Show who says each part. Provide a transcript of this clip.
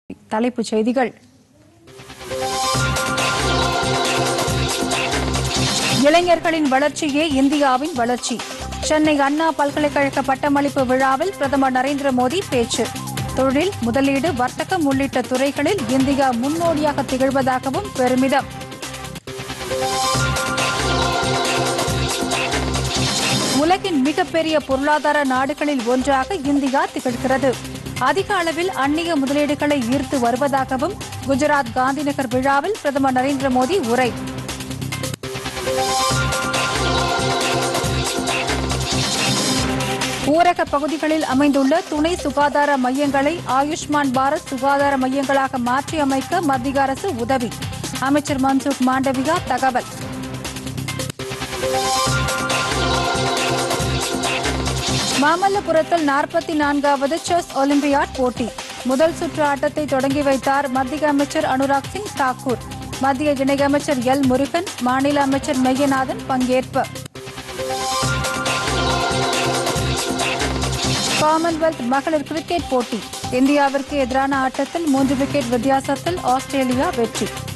Speaker 1: தலைப்புச் செய்திகள் இளைஞர்களின் வளர்ச்சியே இந்தியாவின் வளர்ச்சி சென்னை அண்ணா பல்கலைக்கழக பட்டமளிப்பு விழாவில் பிரதமர் நரேந்திர மோடி பேச்சு தொழில் முதலீடு வர்த்தகம் உள்ளிட்ட துறைகளில் இந்தியா முன்னோடியாக திகழ்வதாகவும் பெருமிதம் உலகின் மிகப்பெரிய பொருளாதார நாடுகளில் ஒன்றாக இந்தியா திகழ்கிறது அதிக அளவில் அந்நிய முதலீடுகளை ஈர்த்து வருவதாகவும் குஜராத் காந்திநகர் விழாவில் பிரதமர் நரேந்திர மோடி உரை ஊரக பகுதிகளில் அமைந்துள்ள துணை சுகாதார மையங்களை ஆயுஷ்மான் பாரத் சுகாதார மையங்களாக மாற்றி அமைக்க மத்திய அரசு உதவி அமைச்சர் மன்சுக் மாண்டவியா தகவல் மாமல்லபுரத்தில் நாற்பத்தி நான்காவது செஸ் ஒலிம்பியாட் போட்டி முதல் சுற்று ஆட்டத்தை தொடங்கி வைத்தார் மத்திய அமைச்சர் அனுராக் சிங் தாக்கூர் மத்திய இணையமைச்சர் எல் முருகன் மாநில அமைச்சர் மெய்யநாதன் பங்கேற்பு காமன்வெல்த் மகளிர் கிரிக்கெட் போட்டி இந்தியாவிற்கு எதிரான ஆட்டத்தில் மூன்று விக்கெட் வித்தியாசத்தில் ஆஸ்திரேலியா வெற்றி